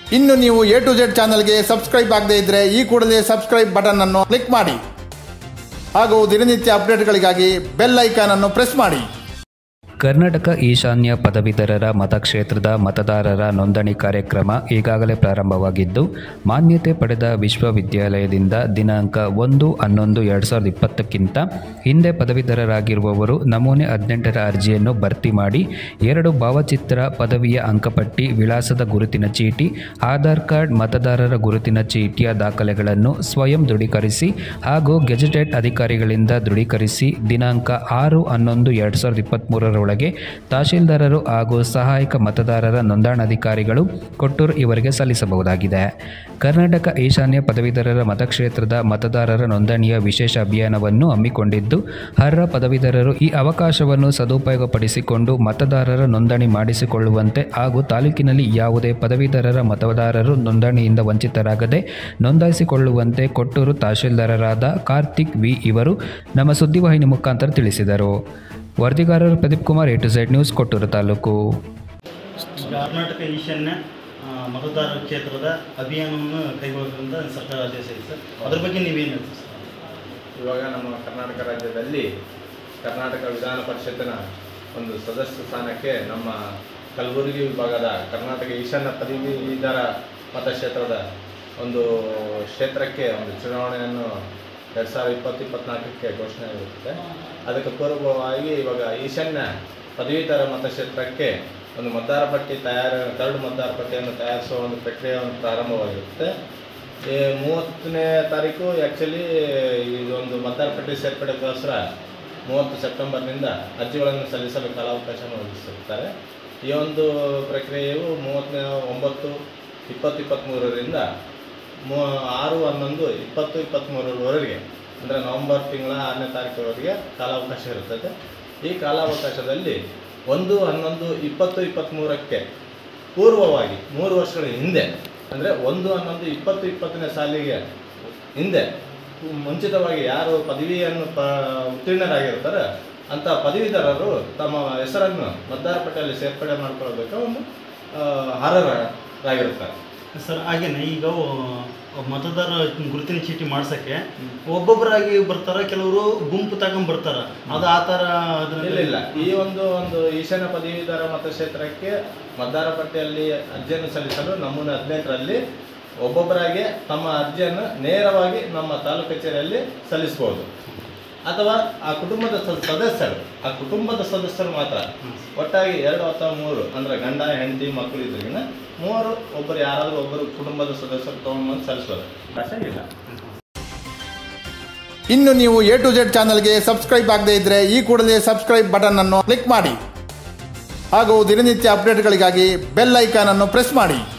ಇನ್ನು ನೀವು A to Z ಚಾನಲ್ಗೆ ಸಬ್ಸ್ಕ್ರೈಬ್ ಆಗದೇ ಇದ್ದರೆ ಈ ಕೂಡಲೇ ಸಬ್ಸ್ಕ್ರೈಬ್ ಬಟನ್ ಅನ್ನು ಕ್ಲಿಕ್ ಮಾಡಿ ಹಾಗೂ ದಿನನಿತ್ಯ ಅಪ್ಡೇಟ್ಗಳಿಗಾಗಿ ಬೆಲ್ ಐಕಾನ್ ಅನ್ನು ಪ್ರೆಸ್ ಮಾಡಿ ಕರ್ನಾಟಕ ಈಶಾನ್ಯ ಪದವೀಧರರ ಮತಕ್ಷೇತ್ರದ ಮತದಾರರ ನೋಂದಣಿ ಕಾರ್ಯಕ್ರಮ ಈಗಾಗಲೇ ಪ್ರಾರಂಭವಾಗಿದ್ದು ಮಾನ್ಯತೆ ಪಡೆದ ವಿಶ್ವವಿದ್ಯಾಲಯದಿಂದ ದಿನಾಂಕ ಒಂದು ಹನ್ನೊಂದು ಎರಡು ಸಾವಿರದ ಇಪ್ಪತ್ತಕ್ಕಿಂತ ಹಿಂದೆ ಪದವೀಧರರಾಗಿರುವವರು ನಮೂನೆ ಹದಿನೆಂಟರ ಅರ್ಜಿಯನ್ನು ಭರ್ತಿ ಮಾಡಿ ಎರಡು ಭಾವಚಿತ್ರ ಪದವಿಯ ಅಂಕಪಟ್ಟಿ ವಿಳಾಸದ ಗುರುತಿನ ಚೀಟಿ ಆಧಾರ್ ಕಾರ್ಡ್ ಮತದಾರರ ಗುರುತಿನ ಚೀಟಿಯ ದಾಖಲೆಗಳನ್ನು ಸ್ವಯಂ ದೃಢೀಕರಿಸಿ ಹಾಗೂ ಗೆಜೆಟೆಡ್ ಅಧಿಕಾರಿಗಳಿಂದ ದೃಢೀಕರಿಸಿ ದಿನಾಂಕ ಆರು ಹನ್ನೊಂದು ಎರಡು ಸಾವಿರದ ಇಪ್ಪತ್ತ್ಮೂರರೊಳಗೆ ತಹಶೀಲ್ದಾರರು ಹಾಗೂ ಸಹಾಯಕ ಮತದಾರರ ನೋಂದಣಾಧಿಕಾರಿಗಳು ಕೊಟ್ಟೂರು ಇವರಿಗೆ ಸಲ್ಲಿಸಬಹುದಾಗಿದೆ ಕರ್ನಾಟಕ ಈಶಾನ್ಯ ಪದವೀಧರರ ಮತಕ್ಷೇತ್ರದ ಮತದಾರರ ನೋಂದಣಿಯ ವಿಶೇಷ ಅಭಿಯಾನವನ್ನು ಹಮ್ಮಿಕೊಂಡಿದ್ದು ಅರ್ಹ ಪದವೀಧರರು ಈ ಅವಕಾಶವನ್ನು ಸದುಪಯೋಗಪಡಿಸಿಕೊಂಡು ಮತದಾರರ ನೋಂದಣಿ ಮಾಡಿಸಿಕೊಳ್ಳುವಂತೆ ಹಾಗೂ ತಾಲೂಕಿನಲ್ಲಿ ಯಾವುದೇ ಪದವೀಧರರ ಮತದಾರರು ನೋಂದಣಿಯಿಂದ ವಂಚಿತರಾಗದೆ ನೋಂದಾಯಿಸಿಕೊಳ್ಳುವಂತೆ ಕೊಟ್ಟೂರು ತಹಶೀಲ್ದಾರರಾದ ಕಾರ್ತಿಕ್ ವಿ ಇವರು ನಮ್ಮ ಸುದ್ದಿವಾಹಿನಿ ಮುಖಾಂತರ ತಿಳಿಸಿದರು ವರದಿಗಾರರು Pradeep Kumar A to Z news Kotturu taluk Karnataka Eshanya ಆ, ಮತದಾರರ ಕ್ಷೇತ್ರದ ಅಭಿಯಾನವನ್ನು ಕೈಗೊಳ್ಳೋದ್ರಿಂದ ಸರ್ಕಾರ ಆದೇಶ ಇದೆ ಸರ್ ಅದ್ರ ಬಗ್ಗೆ ನೀವೇನು ಹೇಳ್ತೀರಿ ಸರ್ ಇವಾಗ ನಮ್ಮ ಕರ್ನಾಟಕ ರಾಜ್ಯದಲ್ಲಿ ಕರ್ನಾಟಕ ವಿಧಾನ ಪರಿಷತ್ತಿನ ಒಂದು ಸದಸ್ಯ ಸ್ಥಾನಕ್ಕೆ ನಮ್ಮ ಕಲಬುರಗಿ ವಿಭಾಗದ ಕರ್ನಾಟಕ ಈಶಾನ್ಯ ಪದವೀಧರ ಮತಕ್ಷೇತ್ರದ ಒಂದು ಕ್ಷೇತ್ರಕ್ಕೆ ಒಂದು ಚುನಾವಣೆಯನ್ನು ಎರಡು ಸಾವಿರದ ಇಪ್ಪತ್ತು ಇಪ್ಪತ್ನಾಲ್ಕಕ್ಕೆ ಘೋಷಣೆ ಆಗಿರುತ್ತೆ ಅದಕ್ಕೆ ಪೂರ್ವವಾಗಿ ಇವಾಗ ಈಶಾನ್ಯ ಪದವೀಧರ ಮತಕ್ಷೇತ್ರಕ್ಕೆ ಒಂದು ಮತದಾರ ಪಟ್ಟಿ ತಯಾರು ಕರಡು ಮತದಾರ ಪಟ್ಟಿಯನ್ನು ತಯಾರಿಸುವ ಒಂದು ಪ್ರಕ್ರಿಯೆ ಒಂದು ಪ್ರಾರಂಭವಾಗಿರುತ್ತೆ ಈ ಮೂವತ್ತನೇ ತಾರೀಕು ಆ್ಯಕ್ಚುಲಿ ಇದೊಂದು ಮತದಾರ ಪಟ್ಟಿ ಸೇರ್ಪಡೆಗೋಸ್ಕರ ಮೂವತ್ತು ಸೆಪ್ಟೆಂಬರ್ನಿಂದ ಅರ್ಜಿಗಳನ್ನು ಸಲ್ಲಿಸಲು ಕಾಲಾವಕಾಶವನ್ನು ಒದಗಿಸುತ್ತಾರೆ ಈ ಒಂದು ಪ್ರಕ್ರಿಯೆಯು ಮೂವತ್ತನೇ ಒಂಬತ್ತು ಇಪ್ಪತ್ತು ಇಪ್ಪತ್ತ್ಮೂರರಿಂದ ಮೂ ಆರು ಹನ್ನೊಂದು ಇಪ್ಪತ್ತು ಇಪ್ಪತ್ತ್ಮೂರರವರೆಗೆ ಅಂದರೆ ನವಂಬರ್ ತಿಂಗಳ ಆರನೇ ತಾರೀಕುವರೆಗೆ ಕಾಲಾವಕಾಶ ಇರುತ್ತದೆ ಈ ಕಾಲಾವಕಾಶದಲ್ಲಿ ಒಂದು ಹನ್ನೊಂದು ಇಪ್ಪತ್ತು ಇಪ್ಪತ್ತ್ಮೂರಕ್ಕೆ ಪೂರ್ವವಾಗಿ ಮೂರು ವರ್ಷಗಳ ಹಿಂದೆ ಅಂದರೆ ಒಂದು ಹನ್ನೊಂದು ಇಪ್ಪತ್ತು ಇಪ್ಪತ್ತನೇ ಸಾಲಿಗೆ ಹಿಂದೆ ಮುಂಚಿತವಾಗಿ ಯಾರು ಪದವಿಯನ್ನು ಪ ಉತ್ತೀರ್ಣರಾಗಿರ್ತಾರೆ ಅಂಥ ಪದವೀಧರರು ತಮ್ಮ ಹೆಸರನ್ನು ಮತದಾರ ಪಟ್ಟಿಯಲ್ಲಿ ಸೇರ್ಪಡೆ ಮಾಡ್ಕೊಳ್ಬೇಕು ಒಂದು ಆ, ಅರ್ಹರಾಗಿರ್ತಾರೆ ಸರ್ ಹಾಗೇನೆ ಈಗ ಅವು- ಮತದಾರ ಗುರುತಿನ ಚೀಟಿ ಮಾಡ್ಸಕ್ಕೆ ಒಬ್ಬೊಬ್ಬರಾಗಿ ಬರ್ತಾರ ಕೆಲವರು ಗುಂಪು ತಗೊಂಡ್ ಬರ್ತಾರ ಅದು ಆ ಥರ ಅದ್ರಲ್ಲಿ- ಇಲ್ಲ ಇಲ್ಲ ಈ ಒಂದು ಒಂದು ಈಶಾನ್ಯ ಪದವೀಧರ ಮತಕ್ಷೇತ್ರಕ್ಕೆ ಮತದಾರ ಪಟ್ಟಿಯಲ್ಲಿ ಅರ್ಜಿಯನ್ನು ಸಲ್ಲಿಸಲು ನಮೂನೆ ಹದಿನೆಂಟರಲ್ಲಿ ಒಬ್ಬೊಬ್ಬರಾಗಿ ತಮ್ಮ ಅರ್ಜಿಯನ್ನು ನೇರವಾಗಿ ನಮ್ಮ ತಾಲೂಕು ಕಚೇರಿಯಲ್ಲಿ ಸಲ್ಲಿಸ್ಬೋದು ಅಥವಾ ಆ ಕುಟುಂಬದ ಸ- ಸದಸ್ಯರು ಆ ಕುಟುಂಬದ ಸದಸ್ಯರು ಮಾತ್ರ ಒಟ್ಟಾಗಿ ಎರಡು ಅಥವಾ ಮೂರು ಅಂದರೆ ಗಂಡ ಹೆಂಡತಿ ಮಕ್ಕಳು ಇದ್ರಿಗಿನ ಮೂವರು ಒಬ್ಬರು ಯಾರಾದರೂ ಒಬ್ಬರು ಕುಟುಂಬದ ಸದಸ್ಯರು ತೊಗೊಂಡ್ಬಂದು ಸಲ್ಲಿಸ್ಬೋದು ಅವಕಾಶ ಇಲ್ಲ ಇನ್ನು ನೀವು ಎ ಟು ಜೆಡ್ ಚಾನಲ್ಗೆ ಸಬ್ಸ್ಕ್ರೈಬ್ ಆಗದೇ ಇದ್ದರೆ ಈ ಕೂಡಲೇ ಸಬ್ಸ್ಕ್ರೈಬ್ ಬಟನ್ ಅನ್ನು ಕ್ಲಿಕ್ ಮಾಡಿ ಹಾಗೂ ದಿನನಿತ್ಯ ಅಪ್ಡೇಟ್ಗಳಿಗಾಗಿ ಬೆಲ್ ಐಕಾನ್ ಅನ್ನು ಪ್ರೆಸ್ ಮಾಡಿ